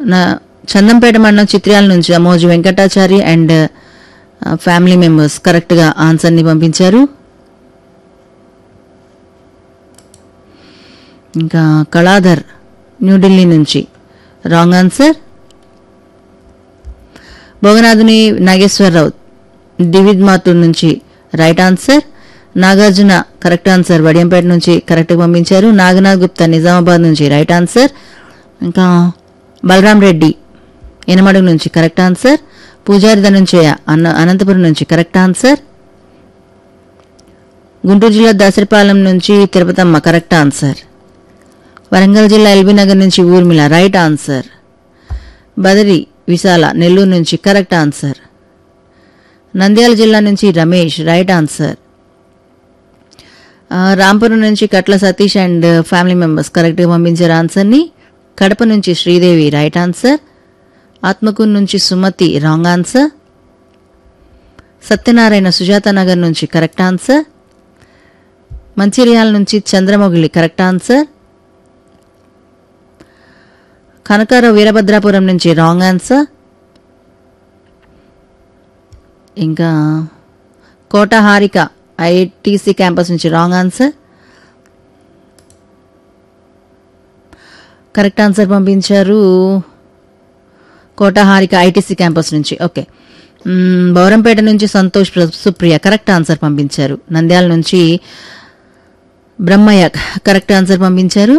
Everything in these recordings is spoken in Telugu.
నా చందంపేట మండలం చిత్రాల నుంచి Amoju Venkatachari and family members కరెక్ట్గా ఆన్సర్ని పంపించారు ఇంకా కళాధర్ న్యూఢిల్లీ నుంచి రాంగ్ ఆన్సర్ భోగనాథుని నాగేశ్వరరావు డివిడ్ మాతూర్ నుంచి right answer Nagarjuna correct answer Vadiyampeta నుంచి కరెక్ట్ పంపించారు నాగనాథ్ గుప్తా నిజామాబాద్ నుంచి రైట్ ఆన్సర్ ఇంకా బలరాం రెడ్డి ఎనమడుగు నుంచి కరెక్ట్ ఆన్సర్ పూజారి ధనుంజయ అన్న అనంతపురం నుంచి కరెక్ట్ ఆన్సర్ గుంటూరు జిల్లా దాసరిపాలెం నుంచి తిరుపతమ్మ కరెక్ట్ ఆన్సర్ వరంగల్ జిల్లా ఎల్బీ నగర్ నుంచి ఊర్మిళ రైట్ ఆన్సర్ బదరి విశాల నెల్లూరు నుంచి కరెక్ట్ ఆన్సర్ నంద్యాల జిల్లా నుంచి రమేష్ రైట్ ఆన్సర్ ఆ, రాంపురం నుంచి Katla Satish and family members కరెక్ట్గా పంపించారు ఆన్సర్ని కడప నుంచి శ్రీదేవి రైట్ ఆన్సర్ ఆత్మకూరు నుంచి సుమతి రాంగ్ ఆన్సర్ సత్యనారాయణ సుజాత నగర్ నుంచి కరెక్ట్ ఆన్సర్ మంచిర్యాల నుంచి చంద్రమొగిలి కరెక్ట్ ఆన్సర్ కనకారావు వీరభద్రాపురం నుంచి రాంగ్ ఆన్సర్ ఇంకా కోట హారిక ఐటీసీ క్యాంపస్ నుంచి రాంగ్ ఆన్సర్ కరెక్ట్ ఆన్సర్ పంపించారు కోట హారిక ఐటీసీ క్యాంపస్ నుంచి ఓకే మ్మ్, బౌరంపేట నుంచి సంతోష్ ప్ర- సుప్రియ కరెక్ట్ ఆన్సర్ పంపించారు నంద్యాల నుంచి బ్రహ్మయ్య కరెక్ట్ ఆన్సర్ పంపించారు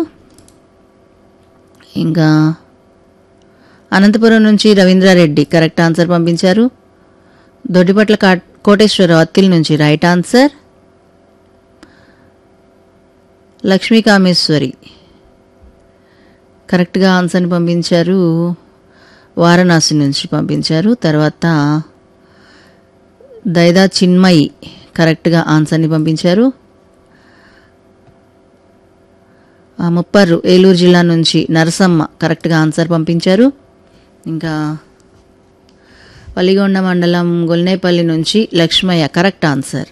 ఇంకా అనంతపురం నుంచి రవీంద్రారెడ్డి కరెక్ట్ ఆన్సర్ పంపించారు దొడ్డిపట్ల కా- కోటేశ్వరరావు అత్తిల్ నుంచి రైట్ ఆన్సర్ లక్ష్మీ కామేశ్వరి కరెక్ట్గా ఆన్సర్ని పంపించారు వారణాసి నుంచి పంపించారు తర్వాత దైదా చిన్మయి కరెక్ట్గా ఆన్సర్ని పంపించారు ఆ, ముప్పర్రు ఏలూరు జిల్లా నుంచి నరసమ్మ కరెక్ట్గా ఆన్సర్ పంపించారు ఇంకా వలిగొండ మండలం గొల్నేపల్లి నుంచి లక్ష్మయ్య కరెక్ట్ ఆన్సర్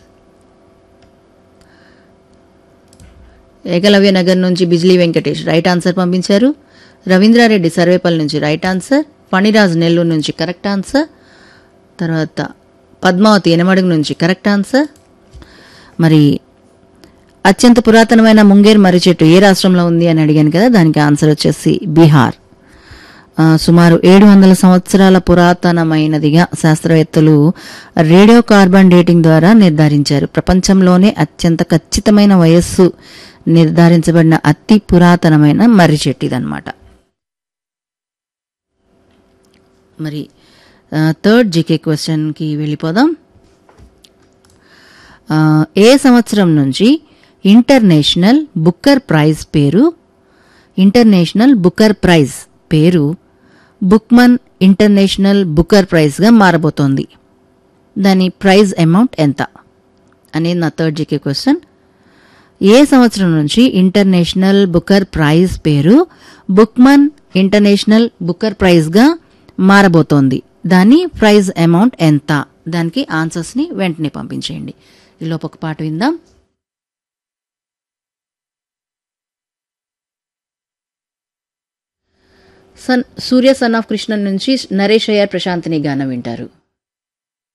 ఏకలవ్య నగర్ నుంచి బిజ్లీ వెంకటేష్ రైట్ ఆన్సర్ పంపించారు రవీంద్రారెడ్డి సర్వేపల్లి నుంచి రైట్ ఆన్సర్ ఫణిరాజ్ నెల్లూరు నుంచి కరెక్ట్ ఆన్సర్ తర్వాత పద్మావతి ఎనమడుగు నుంచి కరెక్ట్ ఆన్సర్ మరి అత్యంత పురాతనమైన ముంగేర్ మర్రి చెట్టు ఏ రాష్ట్రంలో ఉంది అని అడిగాను కదా దానికి ఆన్సర్ వచ్చేసి బీహార్ ఆ, సుమారు ఏడు వందల సంవత్సరాల పురాతనమైనదిగా శాస్త్రవేత్తలు రేడియో కార్బన్ డేటింగ్ ద్వారా నిర్ధారించారు ప్రపంచంలోనే అత్యంత ఖచ్చితమైన వయస్సు నిర్ధారించబడిన అతి పురాతనమైన మర్రి చెట్టు ఇదన్నమాట మరి ఆ, థర్డ్ జీకే క్వశ్చన్కి వెళ్ళిపోదాం ఆ, ఏ సంవత్సరం నుంచి ఇంటర్నేషనల్ బుక్కర్ ప్రైజ్ పేరు ఇంటర్నేషనల్ బుక్కర్ ప్రైజ్ పేరు బుక్మన్ ఇంటర్నేషనల్ బుక్కర్ ప్రైజ్గా మారబోతోంది దాని ప్రైజ్ అమౌంట్ ఎంత అనేది నా థర్డ్ జీకే క్వశ్చన్ ఏ సంవత్సరం నుంచి ఇంటర్నేషనల్ బుక్కర్ ప్రైజ్ పేరు బుక్మన్ ఇంటర్నేషనల్ బుక్కర్ ప్రైజ్గా మారబోతోంది దాని ప్రైజ్ అమౌంట్ ఎంత దానికి ఆన్సర్స్ని వెంటనే పంపించేయండి ఈలోపు ఒక పాట విందాం son Surya son of Krishnan నుంచి నరేష్ అయ్యర్ ప్రశాంతిని గానం వింటారు